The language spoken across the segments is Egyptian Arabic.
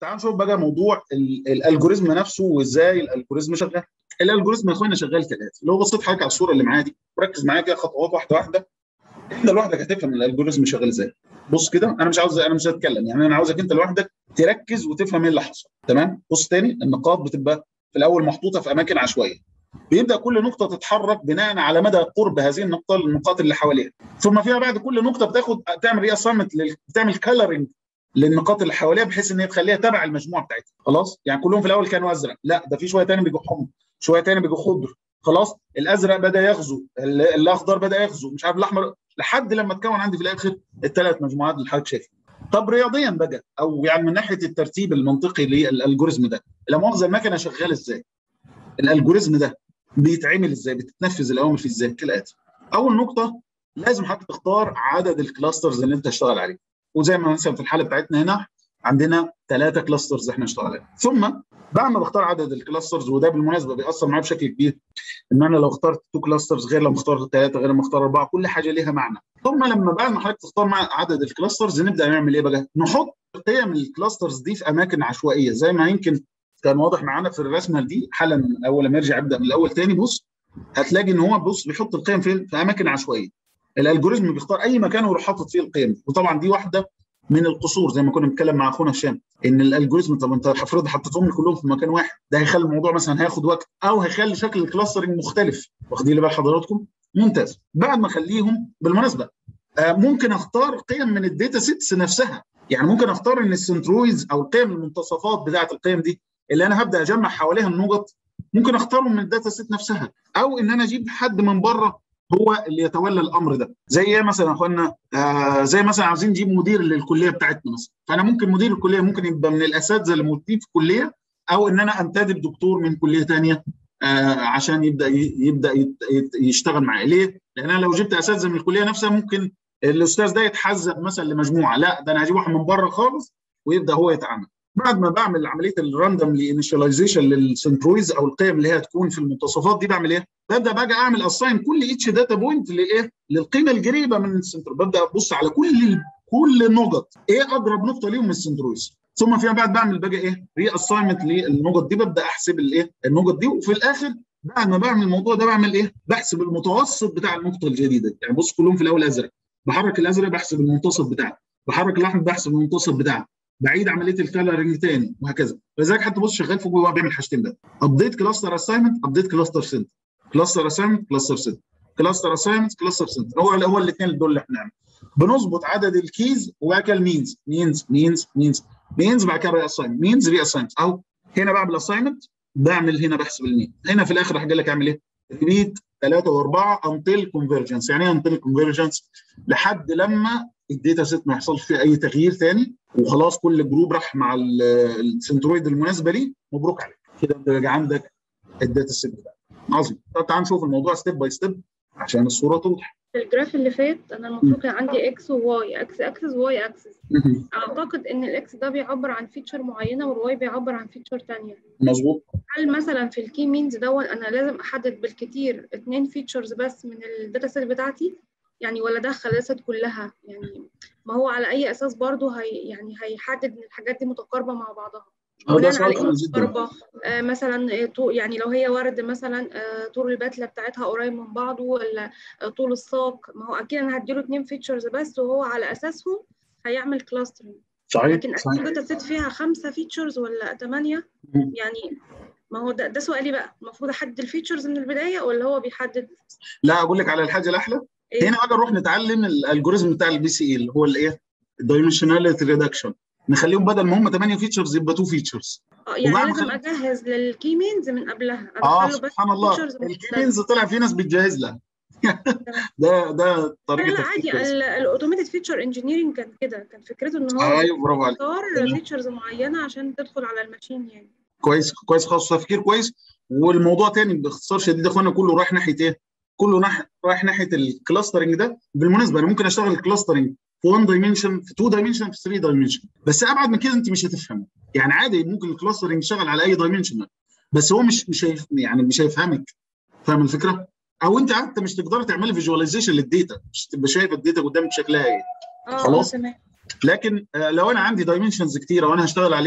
تعال نشوف بقى موضوع الالجوريزم نفسه وازاي الالجوريزم شغال الالجوريزم يا اخوانا شغال كالاتي لو بصيت حضرتك على الصوره اللي معايا دي وركز معايا كده خطوات واحده واحده انت لوحدك هتفهم الالجوريزم شغال ازاي بص كده انا مش عاوز انا مش هتكلم يعني انا عاوزك انت لوحدك تركز وتفهم ايه اللي حصل تمام بص تاني النقاط بتبقى في الاول محطوطه في اماكن عشوائيه بيبدا كل نقطه تتحرك بناء على مدى قرب هذه النقطه للنقاط اللي حواليها ثم فيها بعد كل نقطه بتاخد تعمل ري اساينمنت بتعمل كلرنج للنقاط اللي حواليها بحيث ان هي تخليها تبع المجموعه بتاعتها خلاص يعني كلهم في الاول كانوا ازرق لا ده في شويه تاني بيجوا حمر شويه تاني بيجوا خضر خلاص الازرق بدا يغزو الاخضر بدا يغزو مش عارف الاحمر لحد لما تكون عندي في الاخر الثلاث مجموعات اللي حضرتك شايفها طب رياضيا بقى او يعني من ناحيه الترتيب المنطقي للالجوريزم ده لا مؤاخذه المكنه شغال ازاي الالجوريزم ده بيتعمل ازاي بتتنفذ الاوامر فيه ازاي كالاتي اول نقطه لازم حضرتك تختار عدد الكلاسترز اللي انت تشتغل عليه وزي ما مثلا في الحاله بتاعتنا هنا عندنا ثلاثه كلاسترز احنا نشتغل عليهم ثم بعد ما بختار عدد الكلاسترز وده بالمناسبه بيأثر معايا بشكل كبير ان انا لو اخترت تو كلاسترز غير لما اختار ثلاثه غير لما اختار اربعه كل حاجه ليها معنى ثم لما بعد ما حضرتك تختار مع عدد الكلاسترز نبدا نعمل ايه بقى؟ نحط قيم الكلاسترز دي في اماكن عشوائيه زي ما يمكن كان واضح معانا في الرسمه دي حالا اول ما يرجع ابدا من الاول تاني بص هتلاقي ان هو بص بيحط القيم فين؟ في اماكن عشوائيه. الالجوريزم بيختار اي مكان ويروح حاطط فيه القيم دي وطبعا دي واحده من القصور زي ما كنا بنتكلم مع اخونا هشام ان الالجوريزم طب انت افرض حطيتهم كلهم في مكان واحد ده هيخلي الموضوع مثلا هياخد وقت او هيخلي شكل الكلاسترنج مختلف واخدين بال حضراتكم ممتاز بعد ما اخليهم بالمناسبه آه ممكن اختار قيم من الداتا سيتس نفسها يعني ممكن اختار ان السنترويز او القيم المنتصفات بتاعه القيم دي اللي انا هبدا اجمع حواليها النقط ممكن اختارهم من الداتا سيت نفسها او ان انا اجيب حد من بره هو اللي يتولى الامر ده زي ايه مثلا يا اخوانا آه زي مثلا عاوزين نجيب مدير للكليه بتاعتنا مثلا فانا ممكن مدير الكليه ممكن يبقى من الاساتذه اللي موجودين في الكليه او ان انا انتدب دكتور من كليه ثانيه آه عشان يبدا يبدا يشتغل معايا ليه؟ لان انا لو جبت اساتذه من الكليه نفسها ممكن الاستاذ ده يتحزب مثلا لمجموعه لا ده انا هجيب واحد من بره خالص ويبدا هو يتعامل بعد ما بعمل عمليه الراندوملي انيشاليزيشن للسنترويز او القيم اللي هي هتكون في المنتصفات دي بعمل ايه؟ ببدا بقى اعمل اساين كل اتش داتا بوينت لايه؟ للقيمه القريبه من السنتر ببدا ابص على كل كل النقط ايه اقرب نقطه ليهم من السنترويز ثم فيما بعد بعمل بقى ايه؟ ري اساينمنت للنقط دي ببدا احسب الايه؟ النقط دي وفي الاخر بعد ما بعمل الموضوع ده بعمل ايه؟ بحسب المتوسط بتاع النقطه الجديده يعني بص كلهم في الاول ازرق بحرك الازرق بحسب المنتصف بتاعه بحرك الاحمر بحسب المنتصف بتاعه بعيد عمليه الكالرنج تاني وهكذا فلذلك حتى بص شغال فوق وهو بيعمل حاجتين ده ابديت كلاستر اساينمنت ابديت كلاستر سنتر كلاستر اساينمنت كلاستر سنتر كلاستر اساينمنت كلاستر سنتر هو هو الاثنين دول اللي احنا بنعمل بنظبط عدد الكيز وبعد كده المينز مينز مينز مينز مينز بعد كده ري اساين مينز ري اساينمنت اهو هنا بعمل اساينمنت بعمل هنا بحسب المين هنا في الاخر هقول لك اعمل ايه؟ ريبيت ثلاثه واربعه انتل كونفرجنس يعني ايه انتل كونفرجنس؟ لحد لما الداتا سيت ما يحصلش فيه اي تغيير ثاني وخلاص كل جروب راح مع السنترويد المناسبه ليه مبروك عليك كده انت بقى عندك الداتا سيت بتاعك عظيم طب تعال نشوف الموضوع ستيب باي ستيب عشان الصوره توضح في الجراف اللي فات انا المفروض كان عندي اكس وواي اكس اكسس وواي اكسس اعتقد ان الاكس ده بيعبر عن فيتشر معينه والواي بيعبر عن فيتشر ثانيه مظبوط هل مثلا في الكي مينز دون انا لازم احدد بالكتير اثنين فيتشرز بس من الداتا سيت بتاعتي يعني ولا ادخل الداتا سيت كلها يعني ما هو على اي اساس برضه هي يعني هيحدد ان الحاجات دي متقاربه مع بعضها هو ده بناء على سؤال ايه جدا متقاربه آه مثلا طو- يعني لو هي ورد مثلا آه طول البتله بتاعتها قريب من بعضه ولا آه طول الساق ما هو اكيد انا هديله اتنين فيتشرز بس وهو على اساسهم هيعمل كلاسترنج صحيح لكن اكيد صحيح داتا سيت فيها خمسه فيتشرز ولا ثمانيه مم. يعني ما هو ده ده سؤالي بقى المفروض احدد الفيتشرز من البدايه ولا هو بيحدد لا اقول لك على الحاجه الاحلى ايه هنا بقى نروح نتعلم الالجوريزم بتاع البي سي اي اللي هو الايه الدايمنشناليتي ريدكشن نخليهم بدل ما هم 8 فيتشرز يبقى 2 فيتشرز اه يعني وبعد ما لازم خل- اجهز للكي مينز من قبلها اه ادخله بس سبحان الله features مختلفة. الكيمينز طلع في ناس بتجهز لها ده ده لا طريقه لا تفكير عادي كويس. الاوتوميتد فيتشر انجينيرنج كان كده كان فكرته ان هو ايوه برافو عليك بيختار تمام. فيتشرز معينه عشان تدخل على الماشين يعني كويس كويس خالص تفكير كويس والموضوع تاني باختصار شديد يا اخوانا كله رايح ناحيه ايه؟ كله ناح... رايح ناحيه الكلاسترنج ده بالمناسبه انا ممكن اشتغل الكلاسترنج في 1 دايمنشن في 2 دايمنشن في 3 دايمنشن بس ابعد من كده انت مش هتفهمه يعني عادي ممكن الكلاسترنج يشتغل على اي دايمنشن بس هو مش مش هيف... يعني مش هيفهمك فاهم الفكره؟ او انت حتى مش تقدر تعملي فيجواليزيشن للداتا مش تبقى شايف الداتا قدامك شكلها ايه اه خلاص. اه تمام لكن آه، لو انا عندي دايمنشنز كتيره وانا هشتغل عليها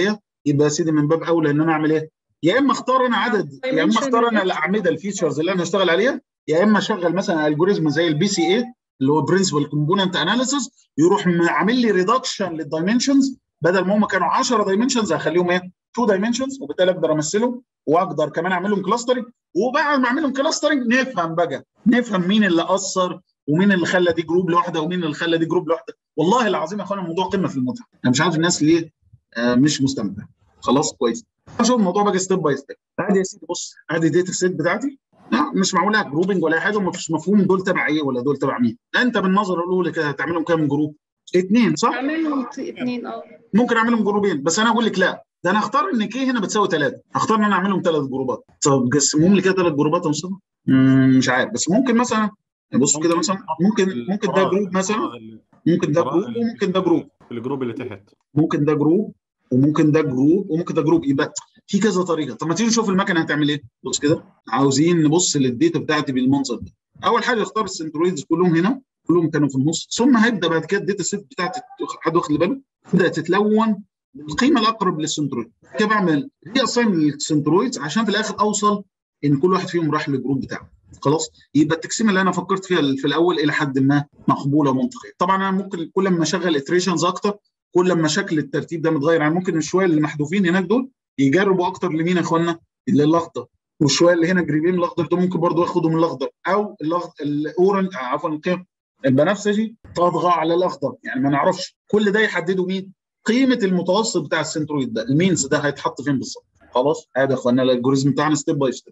يبقى يا سيدي من باب اولى ان انا اعمل ايه؟ يا اما اختار انا عدد يا اما اختار انا الاعمده الفيتشرز اللي انا هشتغل عليها يا اما اشغل مثلا الجوريزم زي البي سي اي اللي هو برنسبل كومبوننت اناليسيس يروح عامل لي ريدكشن للدايمنشنز بدل ما هم كانوا 10 دايمنشنز هخليهم ايه؟ 2 دايمنشنز وبالتالي اقدر امثلهم واقدر كمان اعمل لهم كلاسترنج وبعد ما اعمل لهم كلاسترنج نفهم بقى نفهم مين اللي اثر ومين اللي خلى دي جروب لوحده ومين اللي خلى دي جروب لوحده والله العظيم يا اخوانا الموضوع قمه في المتعه انا مش عارف الناس ليه آه مش مستمتع خلاص كويس اشوف الموضوع بقى ستيب باي ستيب ادي يا سيدي بص ادي الداتا سيت بتاعتي لا مش معمول لها جروبنج ولا حاجه ومفيش مفهوم دول تبع ايه ولا دول تبع مين انت بالنظره الاولى كده هتعملهم كام جروب؟ اثنين صح؟ اعملهم اثنين اه ممكن اعملهم جروبين بس انا اقول لك لا ده انا اختار ان كي هنا بتساوي ثلاثه اختار ان انا اعملهم ثلاث جروبات طب قسمهم لي كده ثلاث جروبات يا مصطفى مش عارف بس ممكن مثلا بص كده مثلا ممكن ممكن ده جروب مثلا ممكن ده جروب وممكن ده جروب الجروب اللي تحت ممكن ده جروب وممكن ده جروب وممكن ده جروب يبقى في كذا طريقه طب ما تيجي نشوف المكنه هتعمل ايه بص كده عاوزين نبص للداتا بتاعتي بالمنظر ده اول حاجه اختار السنترويدز كلهم هنا كلهم كانوا في النص ثم هيبدا بعد كده الداتا سيت بتاعتي حد واخد باله تبدا تتلون بالقيمه الاقرب للسنترويد كده بعمل ري اساين للسنترويدز عشان في الاخر اوصل ان كل واحد فيهم راح للجروب بتاعه خلاص يبقى التقسيمه اللي انا فكرت فيها في الاول الى حد ما مقبوله ومنطقيه طبعا انا ممكن كل ما اشغل اتريشنز اكتر كل ما شكل الترتيب ده متغير يعني ممكن الشويه اللي محذوفين هناك دول يجربوا اكتر لمين يا اخوانا؟ للاخضر والشويه اللي هنا قريبين من الاخضر ده ممكن برضه ياخدوا من الاخضر او الاورنج عفوا الكام البنفسجي تطغى على الاخضر يعني ما نعرفش كل ده يحددوا مين؟ قيمه المتوسط بتاع السنترويد ده المينز ده هيتحط فين بالظبط خلاص هذا يا اخوانا الالجوريزم بتاعنا ستيب باي ستيب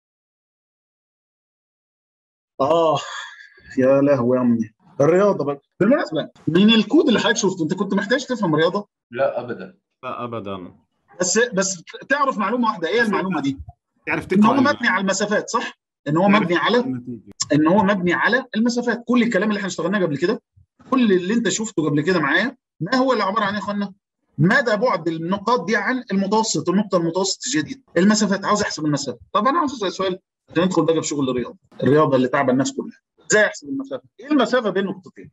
اه يا لهوي يا امي الرياضه بقى بالمناسبه من الكود اللي حضرتك شفته انت كنت محتاج تفهم رياضه؟ لا ابدا لا ابدا بس بس تعرف معلومه واحده ايه المعلومه دي؟ تعرف ان هو تقرا مبني على المسافات صح؟ ان هو مبني على النتيجة. ان هو مبني على المسافات كل الكلام اللي احنا اشتغلناه قبل كده كل اللي انت شفته قبل كده معايا ما هو اللي عباره عن ايه يا اخوانا؟ مدى بعد النقاط دي عن المتوسط النقطه المتوسط الجديد المسافات عاوز احسب المسافه طب انا عاوز اسال سؤال عشان ندخل بقى في شغل الرياضه الرياضه اللي تعب الناس كلها ازاي احسب المسافه؟ ايه المسافه بين نقطتين؟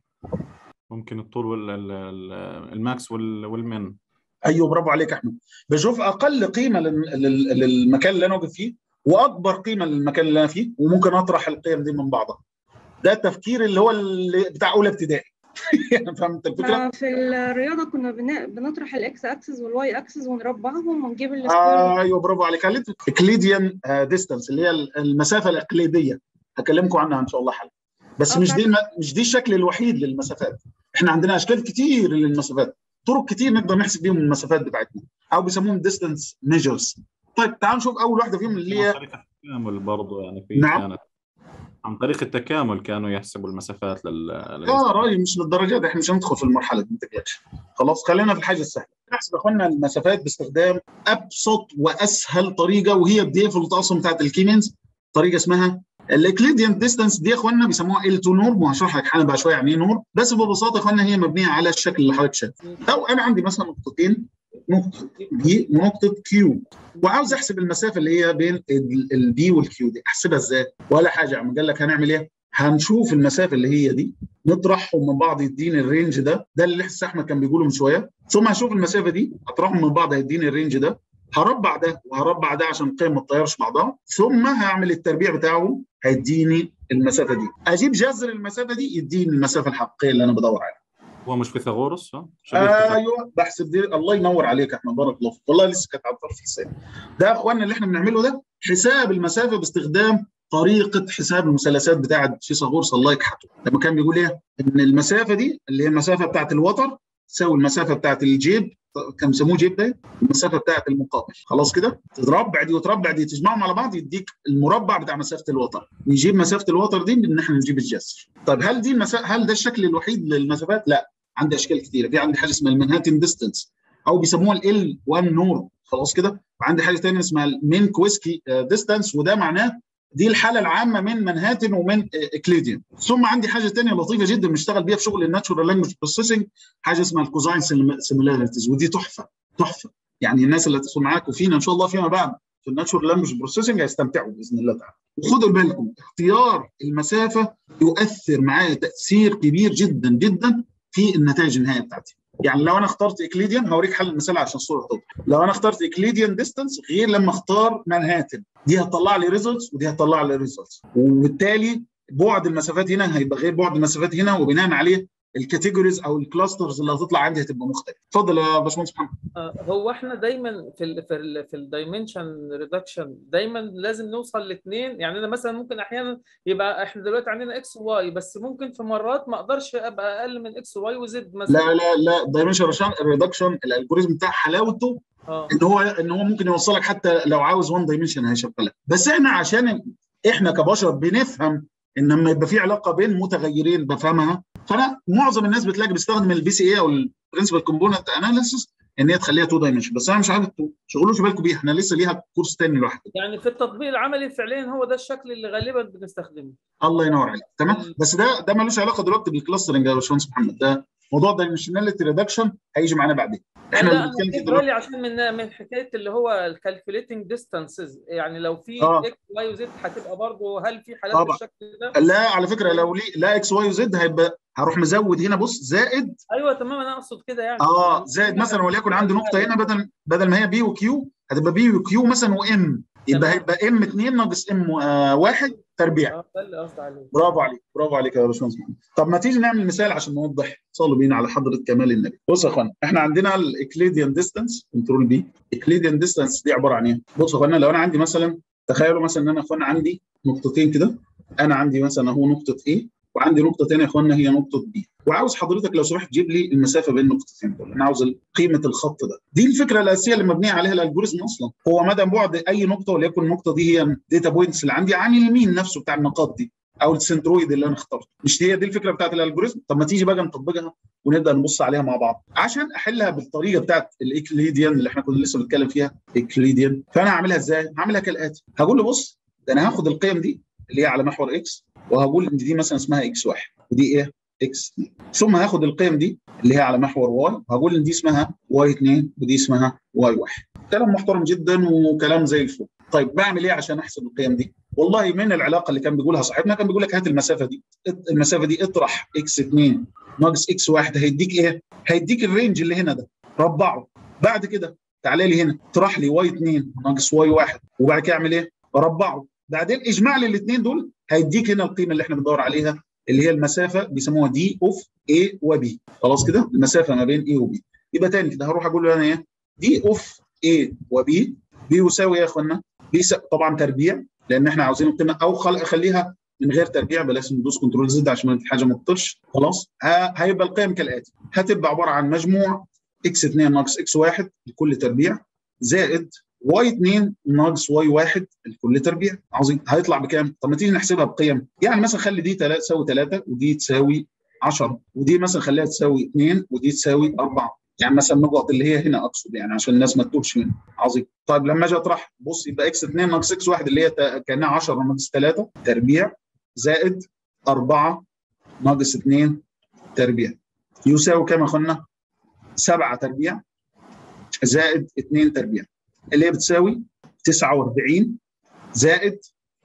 ممكن الطول وال ال- ال- الماكس وال- والمن ايوه برافو عليك يا احمد بشوف اقل قيمه لل- لل- للمكان اللي انا واقف فيه واكبر قيمه للمكان اللي انا فيه وممكن اطرح القيم دي من بعضها ده التفكير اللي هو اللي بتاع اولى ابتدائي فهمت الفكره؟ آه، في الرياضة كنا بن- بنطرح الاكس اكسس والواي اكسس ونربعهم ونجيب السكوير آه ايوه برافو عليك قالت اكليديان ديستانس اللي هي المسافه الاقليديه هكلمكم عنها ان شاء الله حاجه بس آه، مش دي فعلا. الم... مش دي الشكل الوحيد للمسافات احنا عندنا اشكال كتير للمسافات طرق كتير نقدر نحسب بيهم المسافات بتاعتنا او بيسموهم ديستانس ميجرز طيب تعال نشوف اول واحده فيهم اللي عن هي طريق التكامل برضه يعني في نعم. كانت عن طريق التكامل كانوا يحسبوا المسافات لل لل- اه راجل مش للدرجه دي احنا مش هندخل في المرحله دي ما تقلقش خلاص خلينا في الحاجه السهله نحسب يا اخوانا المسافات باستخدام ابسط واسهل طريقه وهي الديفولت اصلا بتاعت الكيمنز طريقه اسمها الاكليديان ديستانس دي يا اخوانا بيسموها ال 2 نورم وهشرح لك حالا بعد شويه يعني ايه نورم بس ببساطه يا اخوانا هي مبنيه على الشكل اللي حضرتك شايفه لو انا عندي مثلا نقطتين نقطه بي ونقطه كيو وعاوز احسب المسافه اللي هي بين البي والكيو دي احسبها ازاي؟ ولا حاجه يا عم قال لك هنعمل ايه؟ هنشوف المسافه اللي هي دي نطرحهم من بعض يديني الرينج ده ده اللي لسه احمد كان بيقوله من شويه ثم هشوف المسافه دي اطرحهم من بعض هيديني الرينج ده هربع ده وهربع ده عشان القيم ما تطيرش بعضها ثم هعمل التربيع بتاعهم هيديني المسافه دي اجيب جذر المسافه دي يديني المسافه الحقيقيه اللي انا بدور عليها هو مش فيثاغورس ها؟ شبيه فيثاغورس. ايوه بحسب دي الله ينور عليك يا احمد بارك الله فيك والله لسه كانت على طرف لساني ده يا اخوانا اللي احنا بنعمله ده حساب المسافه باستخدام طريقه حساب المثلثات بتاعه فيثاغورس الله يكحته لما كان بيقول ايه ان المسافه دي اللي هي المسافه بتاعه الوتر تساوي المسافه بتاعه الجيب كان بيسموه جيب ده المسافه بتاعه المقابل خلاص كده تربع دي وتربع دي تجمعهم على بعض يديك المربع بتاع مسافه الوتر نجيب مسافه الوتر دي ان احنا نجيب الجذر طيب هل دي المسافه هل ده الشكل الوحيد للمسافات لا عندي اشكال كثيره في عندي حاجه اسمها المنهاتن ديستنس او بيسموها ال 1 نور خلاص كده وعندي حاجه ثانيه اسمها المين كويسكي ديستانس وده معناه دي الحاله العامه من منهاتن ومن اكليديان ثم عندي حاجه ثانيه لطيفه جدا بنشتغل بيها في شغل الناتشورال لانجوج بروسيسنج حاجه اسمها الكوزاين سيميلاريتيز ودي تحفه تحفه يعني الناس اللي هتدخل معاك وفينا ان شاء الله فيما بعد في الناتشورال لانجوج بروسيسنج هيستمتعوا باذن الله تعالى وخدوا بالكم اختيار المسافه يؤثر معايا تاثير كبير جدا جدا في النتائج النهائيه بتاعتي يعني لو انا اخترت اكليديان هوريك حل المثال عشان الصوره توضح لو انا اخترت اكليديان ديستانس غير لما اختار مانهاتن دي هتطلع لي ريزلتس ودي هتطلع لي ريزلتس وبالتالي بعد المسافات هنا هيبقى غير بعد المسافات هنا وبناء عليه الكاتيجوريز او الكلاسترز اللي هتطلع عندي هتبقى مختلفه اتفضل يا باشمهندس محمد آه، هو احنا دايما في ال في ال في الدايمنشن ريدكشن دايما لازم نوصل لاثنين يعني انا مثلا ممكن احيانا يبقى احنا دلوقتي عندنا اكس وواي بس ممكن في مرات ما اقدرش ابقى اقل من اكس وواي وزد مثلا لا لا لا دايمنشن ريدكشن الالجوريزم بتاع حلاوته اه ان هو ان هو ممكن يوصلك حتى لو عاوز 1 دايمنشن هيشغلك بس احنا عشان احنا كبشر بنفهم ان لما يبقى في علاقه بين متغيرين بفهمها فانا معظم الناس بتلاقي بيستخدم البي سي اي او البرنسبل كومبوننت اناليسيس ان هي تخليها 2 دايمنشن بس انا مش عارف انتوا شغلوش بالكم بيها احنا لسه ليها كورس تاني لوحده يعني في التطبيق العملي فعليا هو ده الشكل اللي غالبا بنستخدمه الله ينور عليك تمام بس ده ده ملوش علاقه دلوقتي بالكلاسترنج يا باشمهندس محمد ده موضوع دايمنشناليتي ريدكشن هيجي معانا بعدين احنا لا اللي بنتكلم فيه انا دلوقتي بالي عشان من من حكايه اللي هو الكالكوليتنج ديستانسز يعني لو في آه. اكس واي وزد هتبقى برضه هل في حالات طبعا. بالشكل ده؟ لا على فكره لو لي لا اكس واي وزد هيبقى هروح مزود هنا بص زائد ايوه تمام انا اقصد كده يعني اه يعني زائد في مثلا حاجة- وليكن عندي نقطه هنا بدل بدل ما هي بي وكيو هتبقى بي وكيو مثلا وام يبقى تمام. هيبقى ام 2 ناقص ام 1 تربيع اه ده اللي قصدي عليه برافو عليك برافو عليك يا باشمهندس محمد طب ما تيجي نعمل مثال عشان نوضح صلوا بينا على حضره كمال النبي بصوا يا اخوانا احنا عندنا الاكليديان ديستانس كنترول بي اكليديان ديستانس دي عباره عن ايه بصوا يا اخوانا لو انا عندي مثلا تخيلوا مثلا ان انا يا اخوانا عندي نقطتين كده انا عندي مثلا اهو نقطه A وعندي نقطه ثانيه يا اخوانا هي نقطه B وعاوز حضرتك لو سمحت تجيب لي المسافه بين النقطتين دول انا عاوز قيمه الخط ده دي الفكره الاساسيه اللي مبنيه عليها الالجوريزم اصلا هو مدى بعد اي نقطه وليكن النقطه دي هي داتا بوينتس اللي عندي عن اليمين نفسه بتاع النقاط دي او السنترويد اللي انا اخترته مش هي دي الفكره بتاعت الالجوريزم طب ما تيجي بقى نطبقها ونبدا نبص عليها مع بعض عشان احلها بالطريقه بتاعت الاكليديان اللي احنا كنا لسه بنتكلم فيها اكليديان فانا هعملها ازاي هعملها كالاتي هقول له بص ده انا هاخد القيم دي اللي هي على محور اكس وهقول ان دي مثلا اسمها اكس 1 ودي ايه اكس 2 ثم هاخد القيم دي اللي هي على محور واي وهقول ان دي اسمها واي 2 ودي اسمها واي 1 كلام محترم جدا وكلام زي الفل طيب بعمل ايه عشان احسب القيم دي والله من العلاقه اللي كان بيقولها صاحبنا كان بيقول لك هات المسافه دي المسافه دي اطرح اكس 2 ناقص اكس 1 هيديك ايه هيديك الرينج اللي هنا ده ربعه بعد كده تعالى لي هنا اطرح لي واي 2 ناقص واي 1 وبعد كده اعمل ايه ربعه بعدين اجمع لي الاثنين دول هيديك هنا القيمه اللي احنا بندور عليها اللي هي المسافه بيسموها دي اوف A وبي خلاص كده المسافه ما بين A وبي يبقى تاني كده هروح اقول له انا ايه دي اوف A وبي بيساوي ايه يا اخوانا بيساوي طبعا تربيع لان احنا عاوزين القيمه او خل... خليها من غير تربيع بلاش ندوس كنترول زد عشان الحاجه ما تطرش خلاص ه... هيبقى القيم كالاتي هتبقى عباره عن مجموع اكس 2 ناقص اكس 1 لكل تربيع زائد واي 2 ناقص واي 1 الكل تربيع عظيم هيطلع بكام؟ طب ما تيجي نحسبها بقيم يعني مثلا خلي دي تساوي 3 ودي تساوي 10 ودي مثلا خليها تساوي 2 ودي تساوي 4 يعني مثلا النقط اللي هي هنا اقصد يعني عشان الناس ما تتوهش منها عظيم طيب لما اجي اطرح بص يبقى اكس 2 ناقص اكس 1 اللي هي كانها 10 ناقص 3 تربيع زائد 4 ناقص 2 تربيع يساوي كام يا اخوانا؟ 7 تربيع زائد 2 تربيع اللي هي بتساوي 49 زائد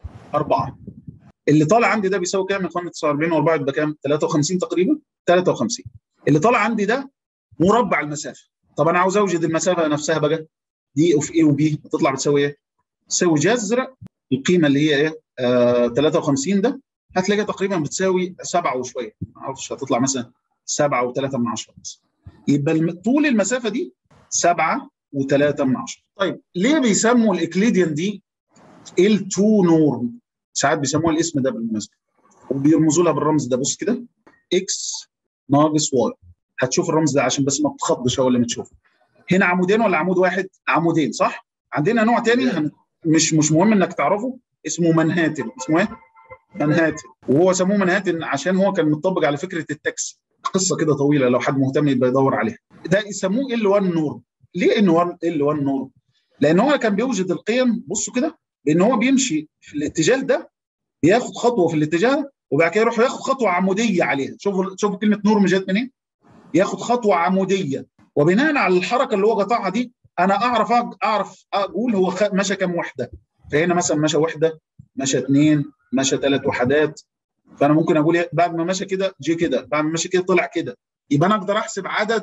4 اللي طالع عندي ده بيساوي كام يا اخوانا 49 و4 يبقى كام 53 تقريبا 53 اللي طالع عندي ده مربع المسافه طب انا عاوز اوجد المسافه نفسها بقى دي اوف اي وبي هتطلع بتساوي ايه تساوي جذر القيمه اللي هي ايه آه 53 ده هتلاقيها تقريبا بتساوي 7 وشويه ما اعرفش هتطلع مثلا 7 و3 من 10 بس يبقى طول المسافه دي 7 و3 من 10 طيب ليه بيسموا الاكليديان دي ال2 نورم ساعات بيسموها الاسم ده بالمناسبه وبيرمزوا لها بالرمز ده بص كده اكس ناقص واي هتشوف الرمز ده عشان بس ما تتخضش اول لما تشوفه هنا عمودين ولا عمود واحد عمودين صح عندنا نوع تاني هن... مش مش مهم انك تعرفه اسمه منهاتن اسمه ايه منهاتن وهو سموه منهاتن عشان هو كان مطبق على فكره التاكسي قصه كده طويله لو حد مهتم يبقى يدور عليها ده يسموه ال 1 نورم ليه ان 1 ال 1 نورم لان هو كان بيوجد القيم بصوا كده بان هو بيمشي في الاتجاه ده بياخد خطوه في الاتجاه وبعد كده يروح ياخد خطوه عموديه عليها شوفوا شوفوا كلمه نورم جت منين ياخد خطوه عموديه وبناء على الحركه اللي هو قطعها دي انا اعرف اعرف اقول هو مشى كام وحده فهنا مثلا مشى وحده مشى اثنين مشى ثلاث وحدات فانا ممكن اقول بعد ما مشى كده جه كده بعد ما مشى كده طلع كده يبقى انا اقدر احسب عدد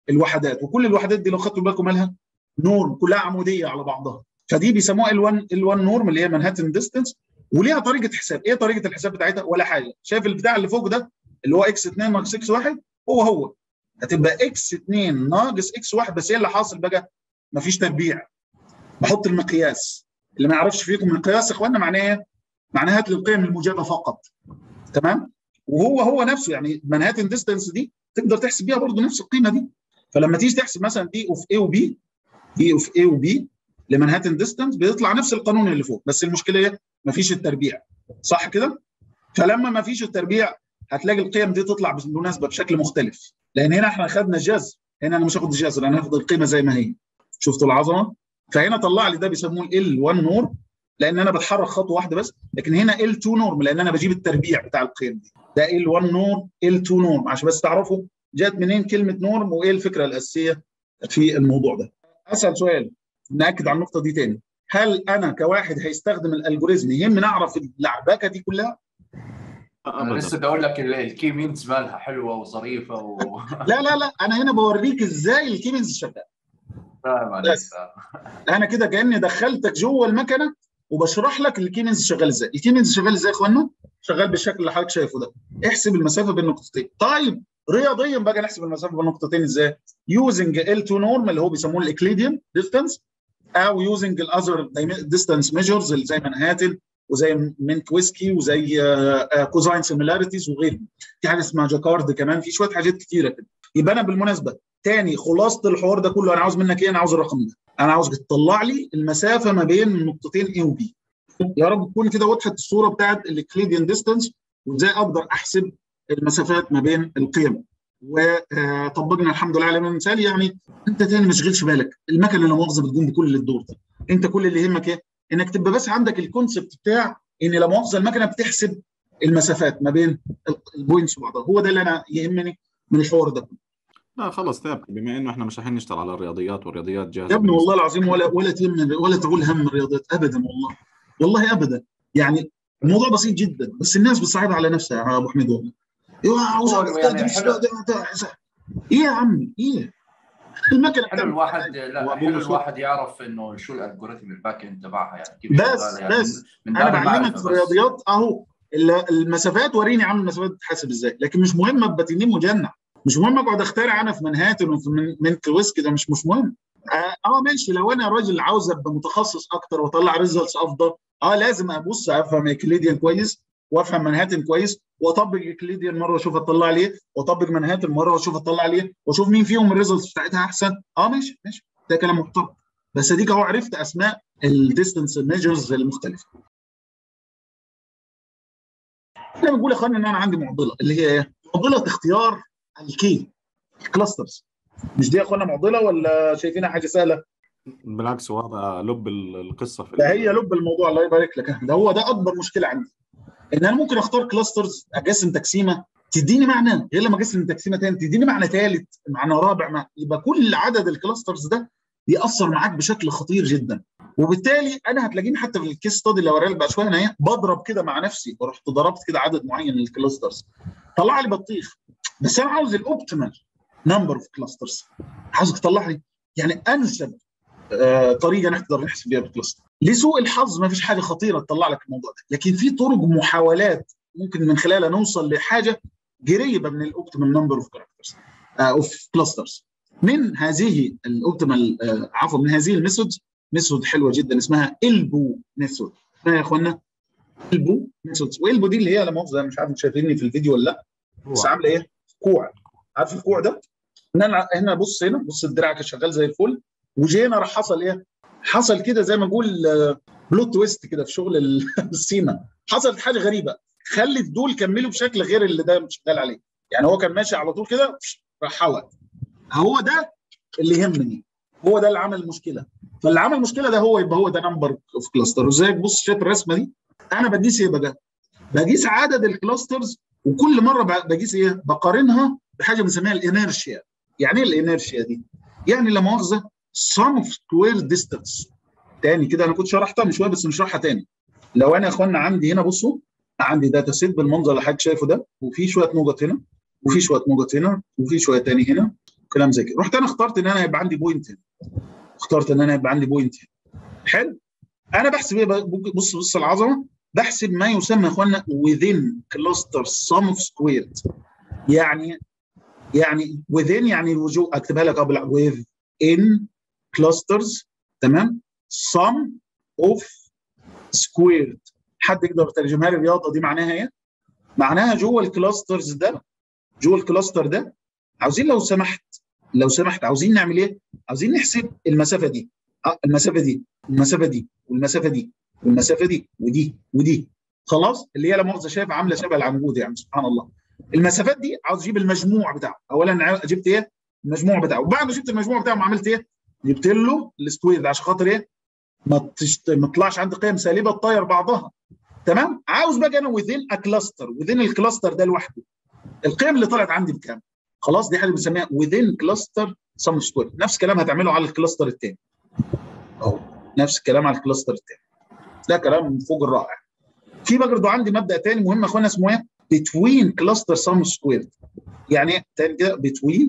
الوحدات وكل الوحدات دي لو خدتوا بالكم مالها نورم كلها عموديه على بعضها فدي بيسموها ال1 ال1 نورم اللي هي مانهاتن ديستنس وليها طريقه حساب ايه طريقه الحساب بتاعتها ولا حاجه شايف البتاع اللي فوق ده اللي هو اكس 2 ناقص اكس 1 هو هو هتبقى اكس 2 ناقص اكس 1 بس ايه اللي حاصل بقى مفيش تربيع بحط المقياس اللي ما يعرفش فيكم المقياس يا اخوانا معناه ايه معناها هات لي القيم الموجبه فقط تمام وهو هو نفسه يعني مانهاتن ديستنس دي تقدر تحسب بيها برضه نفس القيمه دي فلما تيجي تحسب مثلا دي اوف اي وبي دي اوف اي وبي لمانهاتن ديستنس بيطلع نفس القانون اللي فوق بس المشكله ايه مفيش التربيع صح كده فلما مفيش التربيع هتلاقي القيم دي تطلع بالمناسبه بشكل مختلف لان هنا احنا خدنا جذر هنا انا مش هاخد الجذر انا هاخد القيمه زي ما هي شفتوا العظمه فهنا طلع لي ده بيسموه ال 1 نور لان انا بتحرك خطوه واحده بس لكن هنا ال 2 نورم لان انا بجيب التربيع بتاع القيم دي ده ال 1 نورم ال 2 نورم عشان بس تعرفوا جات منين كلمه نورم وايه الفكره الاساسيه في الموضوع ده اسال سؤال ناكد على النقطه دي تاني هل انا كواحد هيستخدم الالجوريزم يهمني اعرف اللعبكه دي كلها انا لسه بدي اقول لك الكي مينز مالها حلوه وظريفه و لا لا لا انا هنا بوريك ازاي الكيمنز شغال فاهم عليك بس. انا كده كاني دخلتك جوه المكنه وبشرح لك الكيمنز شغال ازاي الكيمنز شغال ازاي يا اخوانا شغال بالشكل اللي حضرتك شايفه ده احسب المسافه بين نقطتين طيب رياضيا بقى نحسب المسافه بين نقطتين ازاي يوزنج ال2 نورم اللي هو بيسموه الاكليديان ديستانس او يوزنج الاذر ديستانس ميجرز زي مانهاتن وزي مينكويسكي وزي كوزاين سيميلاريتيز وغيرهم في حاجه اسمها جاكارد كمان في شويه حاجات كتيره كده يبقى انا بالمناسبه تاني خلاصه الحوار ده كله انا عاوز منك ايه انا عاوز الرقم ده انا عاوزك تطلع لي المسافه ما بين النقطتين A و B يا رب تكون كده وضحت الصوره بتاعت الاكليديان ديستانس وازاي اقدر احسب المسافات ما بين القيم وطبقنا الحمد لله على مثال يعني انت تاني ما تشغلش بالك المكنه لا مؤاخذه بتقوم بكل الدور ده انت كل اللي يهمك ايه انك تبقى بس عندك الكونسبت بتاع ان لا مؤاخذه المكنه بتحسب المسافات ما بين البوينتس وبعضها هو ده اللي انا يهمني من الحوار ده لا خلص ثابت بما انه احنا مش رايحين نشتغل على الرياضيات والرياضيات جاهزه يا ابني والله العظيم ولا ولا تهم ولا تقول هم الرياضيات ابدا والله والله ابدا يعني الموضوع بسيط جدا بس الناس بتصعبها على نفسها يا ابو حميد والله ايوه عاوز هو يعني حلو. ايه يا عم ايه المكنه حلو بتعمل الواحد لا وأبو حلو مصطفى. الواحد يعرف انه شو الالجوريثم الباك اند تبعها يعني كيف بس- شغالة يعني بس. من انا باب بعلمك المعرفة في بس. الرياضيات اهو ال- المسافات وريني يا عم المسافات بتتحسب ازاي لكن مش مهم ابقى تنين مجنح مش مهم اقعد اخترع انا في منهاتن وفي من, من كويسك ده مش مش مهم اه, آه ماشي لو انا راجل عاوز ابقى متخصص اكتر واطلع ريزلتس افضل اه لازم ابص افهم اكليديان كويس وافهم منهاتن كويس واطبق اكليديان مره واشوف اطلع ليه واطبق منهاتن مره واشوف اطلع ليه واشوف مين فيهم الريزلتس بتاعتها احسن اه ماشي ماشي ده كلام محترم بس اديك اهو عرفت اسماء الديستنس ميجرز المختلفه احنا بنقول يا اخوانا ان انا عندي معضله اللي هي ايه؟ معضله اختيار الكي الكلاسترز مش دي يا اخوانا معضله ولا شايفينها حاجه سهله؟ بالعكس هو هذا لب ال- القصه في ده هي لب الموضوع الله يبارك لك ده هو ده اكبر مشكله عندي ان انا ممكن اختار كلاسترز اقسم تقسيمه تديني معنى غير لما اقسم تقسيمه تاني تديني معنى ثالث معنى رابع معنى. يبقى كل عدد الكلاسترز ده بيأثر معاك بشكل خطير جدا وبالتالي انا هتلاقيني حتى في الكيس ستادي اللي هوريها لك بعد شويه انا ايه بضرب كده مع نفسي ورحت ضربت كده عدد معين من الكلاسترز طلع لي بطيخ بس انا عاوز الاوبتيمال نمبر اوف كلاسترز عاوزك تطلع لي يعني انسب آه، طريقه نقدر نحسب بيها الكلاستر لسوء الحظ ما فيش حاجه خطيره تطلع لك الموضوع ده لكن في طرق محاولات ممكن من خلالها نوصل لحاجه قريبه من الاوبتيمال نمبر اوف كاركترز اوف كلاسترز من هذه الاوبتيمال عفوا من هذه الميثودز ميثود حلوه جدا اسمها البو ميثود اسمها يا اخوانا البو ميثودز والبو دي اللي هي لا مؤاخذه مش عارف انتوا شايفيني في الفيديو ولا لا بس عامله ايه؟ كوع عارف الكوع ده؟ ان انا هنا بص هنا بص الدراع كان شغال زي الفل وجينا راح حصل ايه؟ حصل كده زي ما اقول آه، بلوت تويست كده في شغل ال- السيما حصلت حاجه غريبه خلت دول كملوا بشكل غير اللي ده شغال عليه يعني هو كان ماشي على طول كده راح حول هو ده اللي يهمني هو ده اللي عمل المشكله فاللي عمل المشكله ده هو يبقى هو ده نمبر اوف كلاستر وزي بص شايف الرسمه دي انا بقيس ايه بقى؟ بقيس عدد الكلاسترز وكل مره ب- بقيس ايه؟ بقارنها بحاجه بنسميها الانيرشيا يعني ايه الانيرشيا دي؟ يعني لا مؤاخذه sum of square distance تاني كده انا كنت شرحتها من شويه بس نشرحها تاني لو انا يا اخوانا عندي هنا بصوا عندي داتا سيت بالمنظر اللي حضرتك شايفه ده وفي شويه نقط هنا وفي شويه نقط هنا وفي شويه تاني هنا كلام زي كده رحت انا اخترت ان انا يبقى عندي بوينت هنا اخترت ان انا يبقى عندي بوينت هنا حلو انا بحسب ايه بقى؟ بص بص العظمه بحسب ما يسمى يا اخوانا within cluster sum of squared يعني يعني within يعني الوجوه اكتبها لك قبل within clusters تمام sum of squared حد يقدر يترجمها لي الرياضه دي معناها ايه؟ معناها جوه الكلاسترز ده جوه الكلاستر ده عاوزين لو سمحت لو سمحت عاوزين نعمل ايه؟ عاوزين نحسب المسافه دي اه المسافه دي والمسافه دي والمسافه دي والمسافه دي ودي ودي خلاص اللي هي لا مؤاخذه شايف عامله شبه العنقود يعني سبحان الله المسافات دي عاوز اجيب المجموع بتاعه اولا جبت ايه؟ المجموع بتاعه وبعد ما جبت المجموع بتاعه عملت ايه؟ جبت له السكوير عشان خاطر ايه؟ ما تشت... ما تطلعش عندي قيم سالبه تطير بعضها تمام؟ عاوز بقى انا وذين كلاستر وذين الكلاستر ده لوحده القيم اللي طلعت عندي بكام؟ خلاص دي حاجه بنسميها وذين كلاستر سم سكوير نفس الكلام هتعمله على الكلاستر الثاني اهو نفس الكلام على الكلاستر الثاني ده كلام فوق الرائع في برضه عندي مبدا ثاني مهم يا اخوانا اسمه ايه؟ between cluster sum squared يعني ايه تاني كده between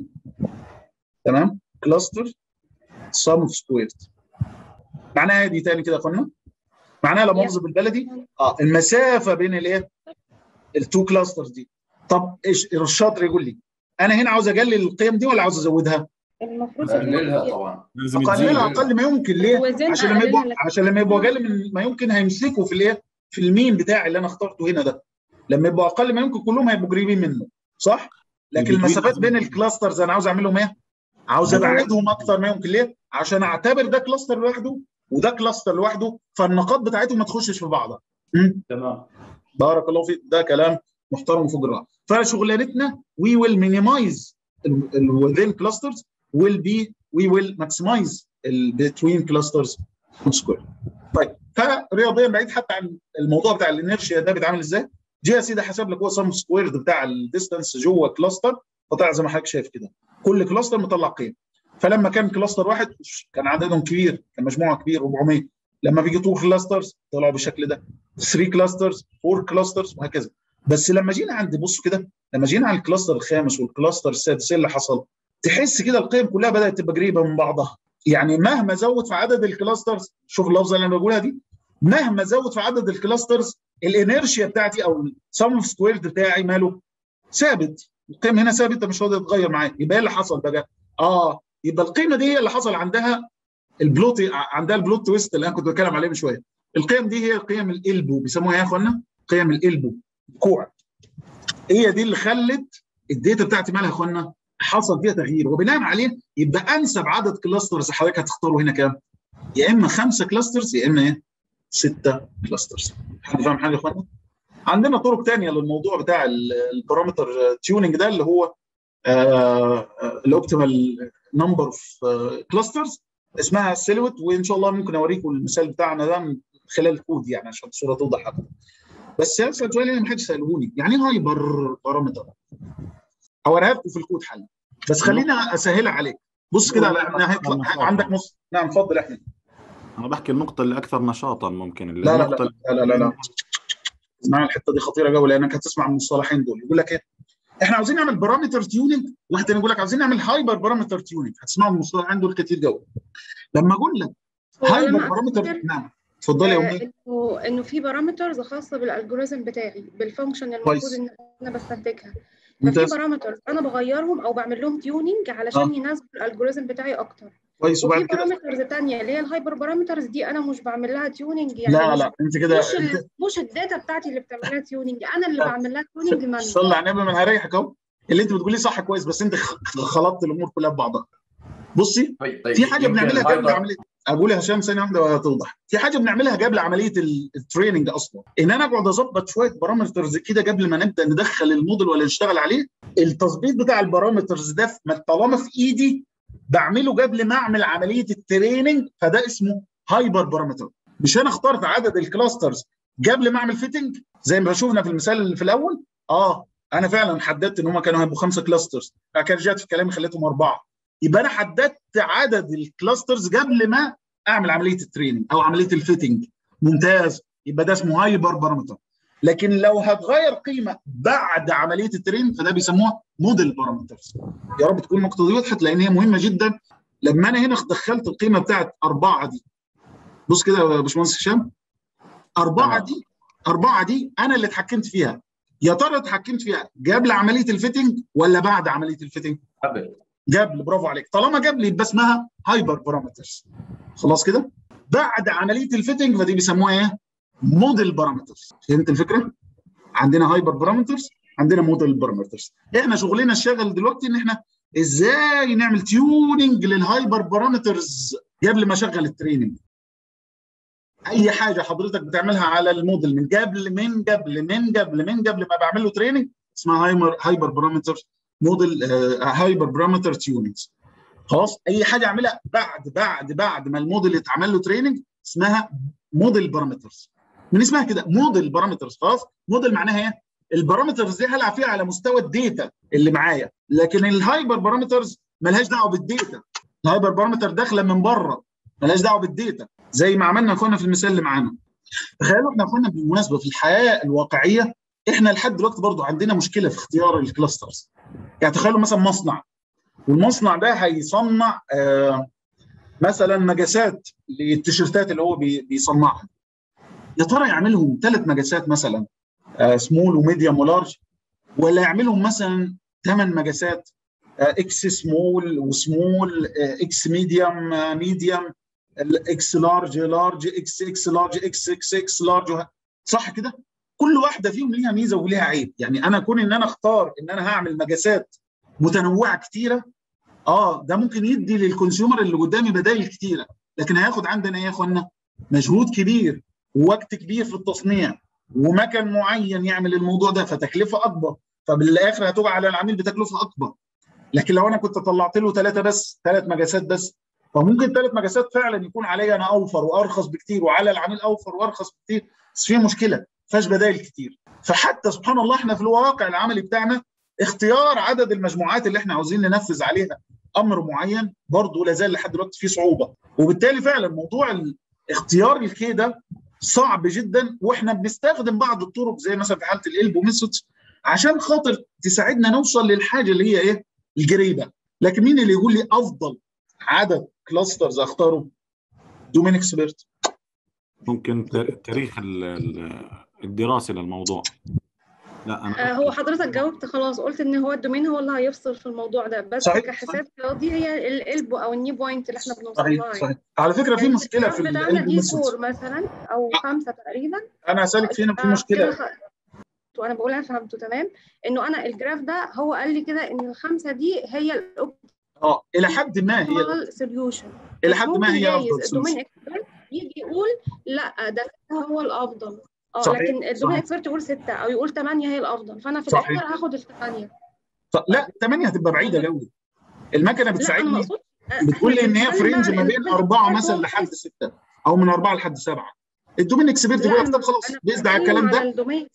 تمام cluster sum squared معناها دي تاني كده يا اخوانا معناها لما مؤاخذه بالبلدي اه المسافه بين الايه التو كلاسترز دي طب ايش الشاطر يقول لي انا هنا عاوز اقلل القيم دي ولا عاوز ازودها؟ المفروض قللها طبعا لازم اقللها تزيد اقل ما يمكن ليه؟ وزنها عشان لما يبقوا أقللها. عشان لما يبقوا اقل من ما يمكن هيمسكوا في الايه؟ في المين بتاعي اللي انا اخترته هنا ده لما يبقوا اقل ما يمكن كلهم هيبقوا قريبين منه صح؟ لكن البتوين المسافات لازم- بين الكلاسترز انا عاوز اعملهم ايه؟ عاوز ابعدهم اكتر ما يمكن ليه؟ عشان اعتبر ده كلاستر لوحده وده كلاستر لوحده فالنقاط بتاعتهم ما تخشش في بعضها. مم. تمام بارك الله فيك ده كلام محترم فوق الرأي فشغلانتنا we will minimize ال- ال- within clusters will be we will maximize ال between clusters square طيب فرياضيا بعيد حتى عن الموضوع بتاع الانرشيا ده بيتعامل ازاي جه يا سيدي حسب لك هو سم سكويرد بتاع الديستانس جوه كلاستر فطلع زي ما حضرتك شايف كده كل كلاستر مطلع قيم فلما كان كلاستر واحد كان عددهم كبير كان مجموعه كبير 400 لما بيجي تو كلاسترز طلعوا بالشكل ده 3 كلاسترز 4 كلاسترز وهكذا بس لما جينا عند بص كده لما جينا على الكلاستر الخامس والكلاستر السادس ايه اللي حصل؟ تحس كده القيم كلها بدات تبقى قريبه من بعضها يعني مهما زود في عدد الكلاسترز شوف اللفظه اللي انا بقولها دي مهما زود في عدد الكلاسترز الانرشيا بتاعتي او السم اوف سكويرد بتاعي ماله ثابت القيم هنا ثابته مش راضيه تتغير معايا يبقى ايه اللي حصل بقى؟ اه يبقى القيمه دي هي اللي حصل عندها البلوت عندها البلوت تويست اللي انا كنت بتكلم عليه من شويه القيم دي هي قيم الالبو بيسموها ايه يا اخوانا؟ قيم الالبو الكوع هي دي اللي خلت الداتا بتاعتي مالها يا اخوانا؟ حصل فيها تغيير وبناء عليه يبقى انسب عدد كلاسترز حضرتك هتختاره هنا كام؟ يا اما خمسه كلاسترز يا اما ايه؟ سته كلاسترز حد فاهم حاجه يا اخوانا؟ عندنا طرق ثانيه للموضوع بتاع البارامتر تيوننج ده اللي هو الاوبتيمال نمبر اوف كلاسترز اسمها سيلوت وان شاء الله ممكن اوريكم المثال بتاعنا ده من خلال الكود يعني عشان الصوره توضح اكتر بس اسال سؤال اللي ما حدش سالهوني يعني ايه هايبر بارامتر؟ اوريها لكم في الكود حل بس خلينا اسهلها عليك بص كده على هيطلع عندك نص نعم اتفضل احمد انا بحكي النقطة اللي أكثر نشاطا ممكن اللي لا لا النقطة لا لا لا, لا. اسمع الحته دي خطيره قوي لانك هتسمع المصطلحين دول يقول لك ايه؟ احنا عاوزين نعمل بارامتر تيوننج واحد تاني يقول لك عاوزين نعمل هايبر بارامتر تيوننج هتسمعوا المصطلحين دول كتير قوي لما اقول لك هو هايبر لما بارامتر أفتكر نعم اتفضلي يا آه، امي انه انه في بارامترز خاصه بالالجوريزم بتاعي بالفانكشن كويس. المفروض ان انا بستنتجها ففي ممتاز بارامترز انا بغيرهم او بعمل لهم تيوننج علشان يناسبوا الالجوريزم بتاعي اكتر كويس وفي وبعد كده بارامترز تانية اللي هي الهايبر بارامترز دي انا مش بعمل لها تيوننج يعني لا مش لا انت كده مش انت ال- مش الداتا بتاعتي اللي بتعمل لها تيوننج انا اللي لا. بعمل لها تيوننج مانوال صلي على النبي ما انا هريحك اهو اللي انت بتقوليه صح كويس بس انت خ- خلطت الامور كلها ببعضها بصي طيب طيب في حاجه يمكن بنعملها قبل الهايبر- عمليه اقول يا هشام ثانيه واحده وهتوضح في حاجه بنعملها قبل عمليه ال- التريننج اصلا ان انا اقعد اظبط شويه بارامترز كده قبل ما نبدا ندخل الموديل ولا نشتغل عليه التظبيط بتاع البارامترز ده في- طالما في ايدي بعمله قبل ما اعمل عمليه التريننج فده اسمه هايبر بارامتر مش انا اخترت عدد الكلاسترز قبل ما اعمل فيتنج زي ما شفنا في المثال اللي في الاول اه انا فعلا حددت ان هم كانوا هيبقوا خمسه كلاسترز بعد كده رجعت في كلامي خليتهم اربعه يبقى انا حددت عدد الكلاسترز قبل ما اعمل عمليه التريننج او عمليه الفيتنج ممتاز يبقى ده اسمه هايبر بارامتر لكن لو هتغير قيمه بعد عمليه الترين فده بيسموها موديل بارامترز يا رب تكون النقطه دي وضحت لان هي مهمه جدا لما انا هنا دخلت القيمه بتاعت اربعه دي بص كده يا باشمهندس هشام اربعه دي اربعه دي انا اللي اتحكمت فيها يا ترى اتحكمت فيها قبل عمليه الفيتنج ولا بعد عمليه الفيتنج؟ قبل قبل برافو عليك طالما قبل يبقى اسمها هايبر بارامترز خلاص كده؟ بعد عمليه الفيتنج فدي بيسموها ايه؟ موديل بارامترز فهمت الفكره؟ عندنا هايبر بارامترز عندنا موديل بارامترز احنا شغلنا الشاغل دلوقتي ان احنا ازاي نعمل تيوننج للهايبر بارامترز قبل ما اشغل التريننج اي حاجه حضرتك بتعملها على الموديل من قبل من قبل من قبل من قبل ما بعمل له تريننج اسمها هايبر هايبر بارامتر موديل هايبر بارامتر تيوننجز خلاص اي حاجه اعملها بعد بعد بعد ما الموديل اتعمل له تريننج اسمها موديل بارامترز من اسمها كده موديل بارامترز خلاص موديل معناها ايه البارامترز دي هلعب فيها على مستوى الداتا اللي معايا لكن الهايبر بارامترز ملهاش دعوه بالداتا الهايبر بارامتر داخله من بره ملهاش دعوه بالداتا زي ما عملنا اخوانا في المثال اللي معانا تخيلوا احنا اخوانا بالمناسبه في الحياه الواقعيه احنا لحد دلوقتي برضو عندنا مشكله في اختيار الكلاسترز يعني تخيلوا مثلا مصنع والمصنع ده هيصنع آه مثلا مجاسات للتيشيرتات اللي هو بي بيصنعها يا ترى يعملهم ثلاث مجاسات مثلا آه سمول وميديوم ولارج ولا يعملهم مثلا ثمان مجاسات آه اكس سمول وسمول اكس ميديوم ميديوم الاكس لارج لارج اكس اكس لارج اكس اكس اكس لارج صح كده؟ كل واحده فيهم ليها ميزه وليها عيب، يعني انا كون ان انا اختار ان انا هعمل مجاسات متنوعه كتيره اه ده ممكن يدي للكونسيومر اللي قدامي بدائل كتيره، لكن هياخد عندنا ايه يا اخوانا؟ مجهود كبير ووقت كبير في التصنيع ومكان معين يعمل الموضوع ده فتكلفه اكبر فبالاخر هتقع على العميل بتكلفه اكبر. لكن لو انا كنت طلعت له ثلاثه بس ثلاث مجاسات بس فممكن ثلاث مجاسات فعلا يكون عليا انا اوفر وارخص بكتير وعلى العميل اوفر وارخص بكتير بس في مشكله فيهاش بدائل كتير فحتى سبحان الله احنا في الواقع العملي بتاعنا اختيار عدد المجموعات اللي احنا عاوزين ننفذ عليها امر معين برضه لا زال لحد دلوقتي فيه صعوبه وبالتالي فعلا موضوع اختيار الكي ده صعب جدا واحنا بنستخدم بعض الطرق زي مثلا في حاله الالبو ميثودز عشان خاطر تساعدنا نوصل للحاجه اللي هي ايه الجريده لكن مين اللي يقول لي افضل عدد كلاسترز اختاره دومين اكسبرت ممكن تاريخ الدراسي للموضوع لا أنا هو حضرتك جاوبت خلاص قلت ان هو الدومين هو اللي هيفصل في الموضوع ده بس صحيح كحساب رياضي هي الالبو او النيو بوينت اللي احنا بنوصل صحيح صحيح على فكره في مشكله في الالبو دي فور مثلا او خمسه تقريبا انا هسالك فين في مشكله وانا بقول انا فهمته تمام انه انا الجراف ده هو قال لي كده ان الخمسه دي هي الاوبت اه الى حد ما هي سوليوشن الى حد ما هي افضل الدومين اكسبرت يجي يقول لا ده هو الافضل اه لكن الدومين اكسبرت يقول سته او يقول ثمانيه هي الافضل فانا في الاخر هاخد الثمانيه لا ثمانيه هتبقى بعيده قوي المكنه بتساعدني بتقول لي ان هي في رينج ما بين اربعه مثلا لحد سته او من اربعه لحد سبعه الدومين اكسبرت بيقول لك طب خلاص بيزد على الكلام ده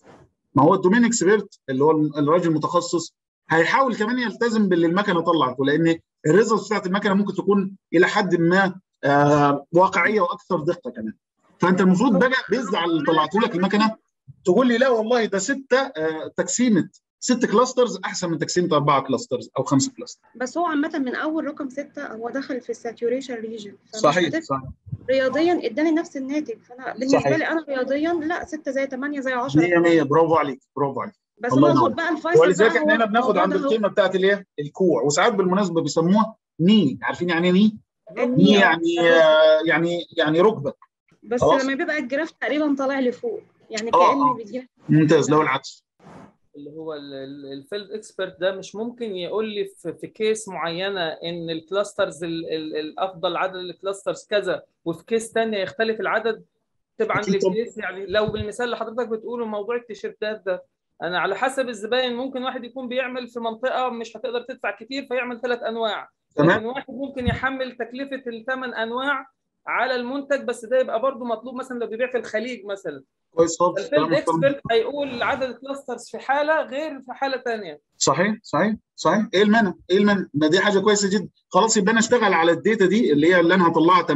ما هو الدومين اكسبرت اللي هو الراجل المتخصص هيحاول كمان يلتزم باللي المكنه طلعته لان الريزلتس بتاعت المكنه ممكن تكون الى حد ما آه واقعيه واكثر دقه كمان فانت المفروض بقى بيزد على اللي طلعته لك المكنه تقول لي لا والله ده سته آه تقسيمه ست كلاسترز احسن من تقسيمه اربعه كلاسترز او خمسه كلاسترز بس هو عامه من اول رقم سته هو دخل في الساتوريشن ريجن صحيح صح رياضيا اداني نفس الناتج فانا بالنسبه صحيح. لي انا رياضيا لا 6 زي 8 زي 10 100 100 برافو عليك برافو عليك بس باخد بقى الفيصل ولذلك احنا هنا بناخد عند القيمه بتاعت الايه؟ الكوع وساعات بالمناسبه بيسموها ني عارفين يعني ايه ني؟ ني يعني آه يعني يعني ركبه بس خلاص؟ لما بيبقى الجراف تقريبا طالع لفوق يعني كاني بيدينا ممتاز لو العكس اللي هو الفيلد اكسبرت ده مش ممكن يقول لي في, في كيس معينه ان الكلاسترز الافضل عدد الكلاسترز كذا وفي كيس ثانيه يختلف العدد تبعا للكيس يعني لو بالمثال اللي حضرتك بتقوله موضوع التيشيرتات ده انا على حسب الزباين ممكن واحد يكون بيعمل في منطقه مش هتقدر تدفع كتير فيعمل ثلاث انواع لكن واحد ممكن يحمل تكلفه الثمان انواع على المنتج بس ده يبقى برضه مطلوب مثلا لو بيبيع في الخليج مثلا كويس خالص الفيلد اكسبرت هيقول عدد الكلاسترز في حاله غير في حاله ثانيه صحيح صحيح صحيح ايه المانع؟ ايه المانع؟ ما دي حاجه كويسه جدا خلاص يبقى انا اشتغل على الداتا دي اللي هي اللي انا هطلعها 8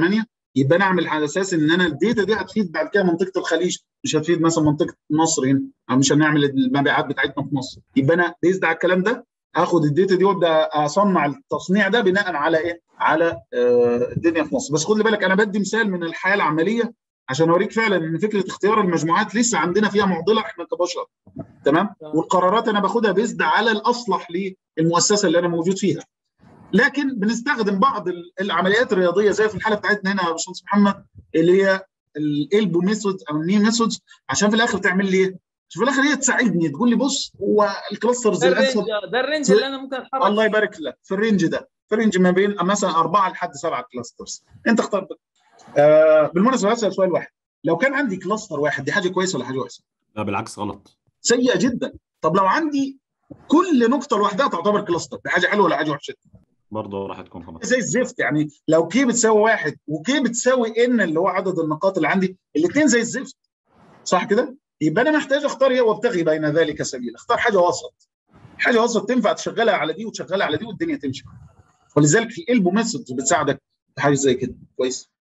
يبقى انا اعمل على اساس ان انا الداتا دي هتفيد بعد كده منطقه الخليج مش هتفيد مثلا منطقه مصر هنا او مش هنعمل المبيعات بتاعتنا في مصر يبقى انا بيزد على الكلام ده اخد الداتا دي وابدا اصنع التصنيع ده بناء على ايه؟ على آه الدنيا في مصر بس خد بالك انا بدي مثال من الحياه العمليه عشان اوريك فعلا ان فكره اختيار المجموعات لسه عندنا فيها معضله احنا كبشر تمام والقرارات انا باخدها بيزد على الاصلح للمؤسسه اللي انا موجود فيها لكن بنستخدم بعض العمليات الرياضيه زي في الحاله بتاعتنا هنا يا باشمهندس محمد اللي هي الالبو ميثود او الني ميثودز عشان في الاخر تعمل لي ايه؟ في الاخر هي تساعدني تقول لي بص هو الكلاسترز ده الرينج الاسود ده الرينج اللي انا ممكن اتحرك الله يبارك لك في الرينج ده في الرينج ما بين مثلا اربعه لحد سبعه كلاسترز انت اختار آه بالمناسبه هسال سؤال واحد لو كان عندي كلاستر واحد دي حاجه كويسه ولا حاجه وحشه؟ لا بالعكس غلط سيئه جدا طب لو عندي كل نقطه لوحدها تعتبر كلاستر دي حاجه حلوه ولا حاجه وحشه؟ برضه راح تكون غلط زي الزفت يعني لو كي بتساوي واحد وكي بتساوي ان اللي هو عدد النقاط اللي عندي الاثنين زي الزفت صح كده؟ يبقى انا محتاج اختار ايه وابتغي بين ذلك سبيل اختار حاجه وسط حاجه وسط تنفع تشغلها على دي وتشغلها على دي والدنيا تمشي ولذلك الالبو ميثود بتساعدك في حاجه زي كده كويس